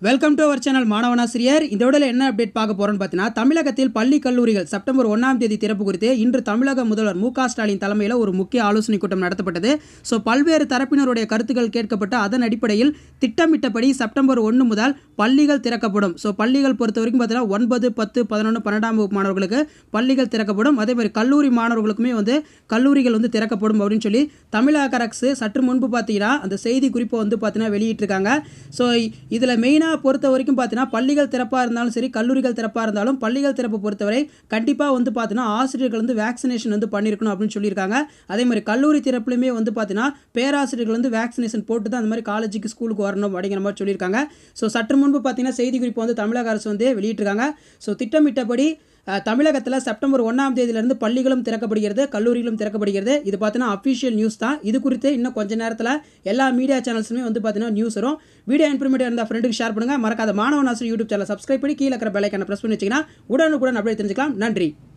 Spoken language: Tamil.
வெல்கம் டு அவர் சேனல் மாணவனாசிரியர் இந்த விடல என்ன அப்டேட் பார்க்க போறோம்னு பார்த்தீங்கன்னா தமிழகத்தில் பள்ளி கல்லூரிகள் செப்டம்பர் ஒன்றாம் தேதி திறப்பு குறித்து இன்று தமிழக முதல்வர் மு க ஸ்டாலின் தலைமையில் ஒரு முக்கிய ஆலோசனை கூட்டம் நடத்தப்பட்டது ஸோ பல்வேறு தரப்பினருடைய கருத்துக்கள் கேட்கப்பட்டு அதன் அடிப்படையில் திட்டமிட்டபடி செப்டம்பர் ஒன்று முதல் பள்ளிகள் திறக்கப்படும் ஸோ பள்ளிகள் பொறுத்த வரைக்கும் பார்த்தீங்கன்னா ஒன்பது பத்து பதினொன்று பன்னெண்டாம் வகுப்பு மாணவர்களுக்கு பள்ளிகள் திறக்கப்படும் அதே மாதிரி கல்லூரி மாணவர்களுக்குமே வந்து கல்லூரிகள் வந்து திறக்கப்படும் அப்படின்னு சொல்லி தமிழக அரசு சற்று முன்பு பார்த்தீங்கன்னா அந்த செய்தி குறிப்பை வந்து பார்த்தீங்கன்னா வெளியிட்டிருக்காங்க ஸோ இதில் மெயினாக பொறுத்த வரைக்கும் பார்த்தீங்கன்னா பள்ளிகள் திறப்பாக இருந்தாலும் சரி கல்லூரிகள் திறப்பாக இருந்தாலும் பள்ளிகள் திறப்பை பொறுத்தவரை கண்டிப்பாக வந்து பார்த்தீங்கன்னா ஆசிரியர்கள் வந்து வேக்சினேஷன் வந்து பண்ணியிருக்கணும் அப்படின்னு சொல்லியிருக்காங்க அதே மாதிரி கல்லூரி திறப்புலையுமே வந்து பார்த்தீங்கன்னா பேராசிரியர்கள் வந்து வேக்சினேஷன் போட்டு தான் அந்த மாதிரி காலேஜுக்கு ஸ்கூலுக்கு வரணும் அப்படிங்கிற மாதிரி சொல்லியிருக்காங்க ஸோ சற்று முன்பு பார்த்தீங்கன்னா செய்தி குறிப்பு வந்து தமிழக அரசு வந்து வெளியிட்டிருக்காங்க ஸோ திட்டமிட்டபடி அஹ், தமிழகத்தில் செப்டம்பர் ஒன்றாம் தேதியிலிருந்து பள்ளிகளும் திறக்கப்படுகிறது கல்லூரிகளும் திறக்கப்படுகிறது இது பார்த்தீங்கன்னா அஃபிஷியல் நியூஸ் தான் இது குறித்து இன்னும் கொஞ்ச நேரத்தில் எல்லா மீடியா சேனல்ஸுமே வந்து பார்த்தீங்கன்னா நியூஸ் வரும் வீடியோ இன்ஃபர்மேட்டிவ் இருந்தால் ஃப்ரெண்டுக்கு ஷேர் பண்ணுங்கள் மறக்காத மாணவன் ஆசிரியர் யூடியூப் சேனல் சப்ஸ்கிரைப் பண்ணி கீழே இருக்கிற பெல்லைக்கான ப்ரெஸ் பண்ணி வச்சிங்கன்னா உடனுக்குடன் அப்படியே தெரிஞ்சுக்கலாம் நன்றி